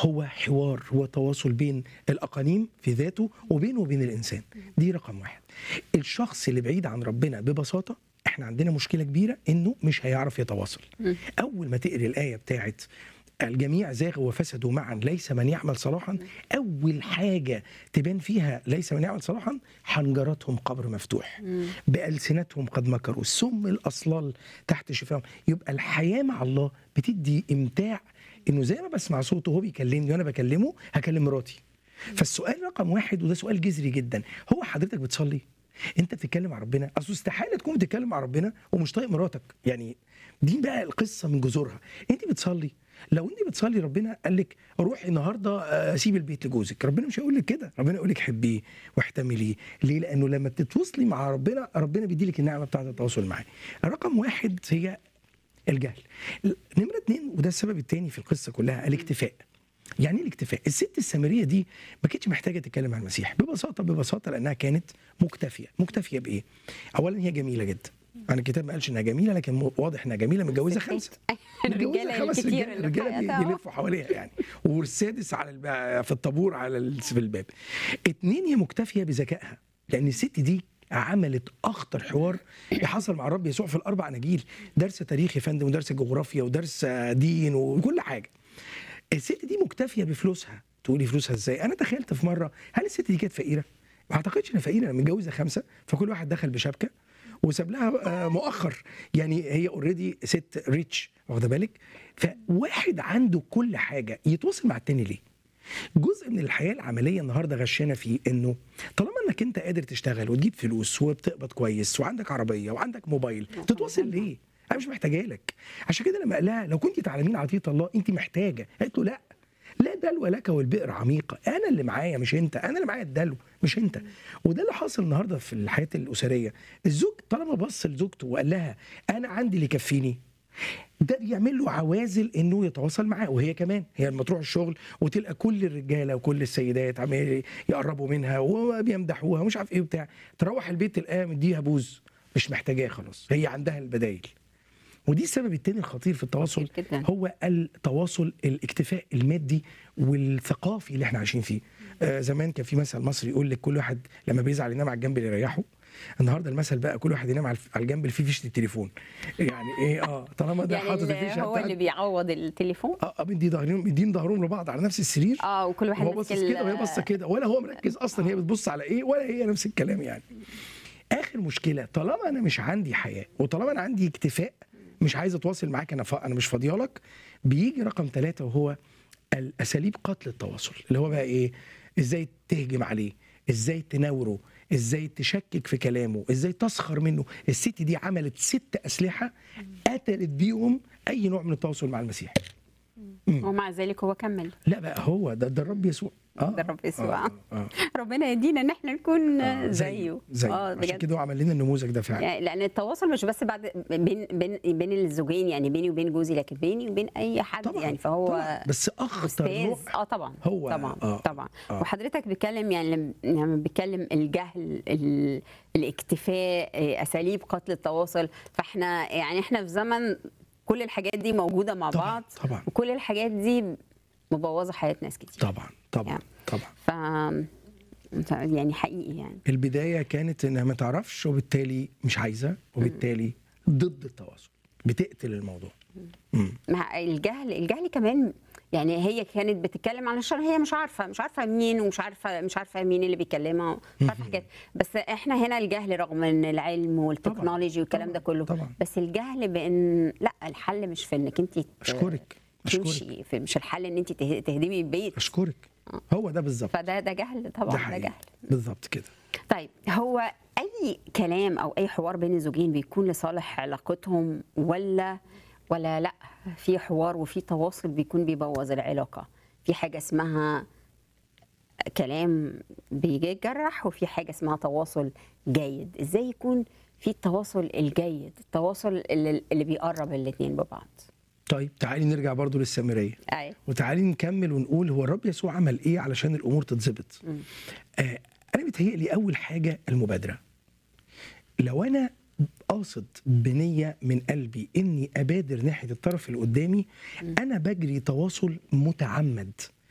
هو حوار هو تواصل بين الاقانيم في ذاته وبينه وبين الانسان دي رقم واحد الشخص اللي بعيد عن ربنا ببساطه احنا عندنا مشكله كبيره انه مش هيعرف يتواصل اول ما تقري الايه بتاعت الجميع زاغوا وفسدوا معا ليس من يعمل صلاحا اول حاجه تبان فيها ليس من يعمل صلاحا حنجرتهم قبر مفتوح بالسنتهم قد مكروا سم الاصلال تحت شفاهم يبقى الحياه مع الله بتدي امتاع انه زي ما بسمع صوته وهو بيكلمني وانا بكلمه هكلم مراتي فالسؤال رقم واحد وده سؤال جذري جدا هو حضرتك بتصلي انت بتتكلم مع ربنا اصل استحاله تكون بتتكلم مع ربنا ومش طايق مراتك يعني دي بقى القصه من جذورها انت بتصلي لو انت بتصلي ربنا قال لك روحي النهارده آه، سيب البيت لجوزك ربنا مش هيقول لك كده ربنا يقول لك حبيه واحتمليه ليه لانه لما بتتواصلي مع ربنا ربنا بيدي لك النعمه بتاعه التواصل معاه رقم واحد هي الجهل نمره اتنين وده السبب الثاني في القصه كلها الاكتفاء يعني ايه الاكتفاء الست السامريه دي ما كانتش محتاجه تتكلم عن المسيح ببساطه ببساطه لانها كانت مكتفيه مكتفيه بايه اولا هي جميله جدا انا الكتاب ما قالش انها جميله لكن م- واضح انها جميله متجوزه خمسه متجوزه الرجاله خمس الكتير رجاله اللي في رجاله بي- حياتها بيلفوا حواليها يعني والسادس على الب- في الطابور على ال- في الباب اتنين هي مكتفيه بذكائها لان الست دي عملت اخطر حوار حصل مع الرب يسوع في الاربع اناجيل درس تاريخ يا فندم ودرس جغرافيا ودرس دين وكل حاجه الست دي مكتفيه بفلوسها تقولي فلوسها ازاي انا تخيلت في مره هل الست دي كانت فقيره ما اعتقدش انها فقيره انا متجوزه خمسه فكل واحد دخل بشبكه وساب لها آه، مؤخر يعني هي اوريدي ست ريتش واخده بالك فواحد عنده كل حاجه يتواصل مع التاني ليه جزء من الحياه العمليه النهارده غشنا فيه انه طالما انك انت قادر تشتغل وتجيب فلوس وبتقبض كويس وعندك عربيه وعندك موبايل تتواصل ليه؟ انا مش محتاجه لك عشان كده لما قال لها لو كنت تعلمين عطيه الله انت محتاجه قالت له لا لا دلو لك والبئر عميقه انا اللي معايا مش انت انا اللي معايا الدلو مش انت وده اللي حاصل النهارده في الحياه الاسريه الزوج طالما بص لزوجته وقال لها انا عندي اللي يكفيني ده بيعمل له عوازل انه يتواصل معاه وهي كمان هي لما تروح الشغل وتلقى كل الرجاله وكل السيدات عمال يقربوا منها وبيمدحوها ومش عارف ايه وبتاع تروح البيت تلاقيها مديها بوز مش محتاجاه خلاص هي عندها البدايل ودي السبب التاني الخطير في التواصل كتير جدا. هو التواصل الاكتفاء المادي والثقافي اللي احنا عايشين فيه آه زمان كان في مثل مصري يقول لك كل واحد لما بيزعل ينام على الجنب اللي يريحه النهارده المثل بقى كل واحد ينام على الف- على الجنب اللي فيه فيشه التليفون يعني ايه اه طالما ده يعني حاطط اللي الفيشه هو بتاعت- اللي بيعوض التليفون اه آه، مدي ظهرهم مدين ظهرهم لبعض على نفس السرير اه وكل واحد وهو ماسك باصص ال- كده وهي باصه كده ولا هو مركز اصلا هي بتبص على ايه ولا هي نفس الكلام يعني اخر مشكله طالما انا مش عندي حياه وطالما انا عندي اكتفاء مش عايز اتواصل معاك انا ف... انا مش فاضيالك بيجي رقم ثلاثة وهو الاساليب قتل التواصل اللي هو بقى ايه ازاي تهجم عليه ازاي تناوره ازاي تشكك في كلامه ازاي تسخر منه الست دي عملت ست اسلحه قتلت بيهم اي نوع من التواصل مع المسيح ومع ذلك هو كمل لا بقى هو ده ده الرب يسوع اه ده الرب يسوع. آه. آه. ربنا يدينا ان احنا نكون آه. زيه زيه اه عشان بجد كده هو عمل لنا النموذج ده فعلا يعني لان التواصل مش بس بعد بين بين بين الزوجين يعني بيني وبين جوزي لكن بيني وبين اي حد طبعا يعني فهو طبعا. بس اخطر استاذ نوع اه طبعا هو- طبعا آه. طبعا آه. وحضرتك بتكلم يعني لم- لما بتكلم الجهل ال... الاكتفاء آه، اساليب قتل التواصل فاحنا يعني احنا في زمن كل الحاجات دي موجوده مع طبعاً، بعض طبعاً. وكل الحاجات دي مبوظه حياه ناس كتير طبعا طبعا يعني. طبعا ف يعني حقيقي يعني البدايه كانت انها ما تعرفش وبالتالي مش عايزه وبالتالي ضد التواصل بتقتل الموضوع مم. مع الجهل الجهل كمان يعني هي كانت بتتكلم عن الشر هي مش عارفه مش عارفه مين ومش عارفه مش عارفه مين اللي بيكلمها مش عارفه حاجات بس احنا هنا الجهل رغم ان العلم والتكنولوجي والكلام طبعاً، ده كله طبعاً. بس الجهل بان لا الحل مش في انك انت اشكرك اشكرك تمشي في مش الحل ان انت ته- تهدمي البيت اشكرك هو ده بالظبط فده ده جهل ده طبعا ده حقيقي جهل بالظبط كده طيب هو اي كلام او اي حوار بين الزوجين بيكون لصالح علاقتهم ولا ولا لا في حوار وفي تواصل بيكون بيبوظ العلاقه في حاجه اسمها كلام بيجرح وفي حاجه اسمها تواصل جيد ازاي يكون في التواصل الجيد التواصل اللي, اللي بيقرب الاثنين ببعض طيب تعالي نرجع برضو للسامريه ايوه وتعالي نكمل ونقول هو الرب يسوع عمل ايه علشان الامور تتظبط آه انا بيتهيألي اول حاجه المبادره لو انا قاصد بنيه من قلبي اني ابادر ناحيه الطرف اللي قدامي انا بجري تواصل متعمد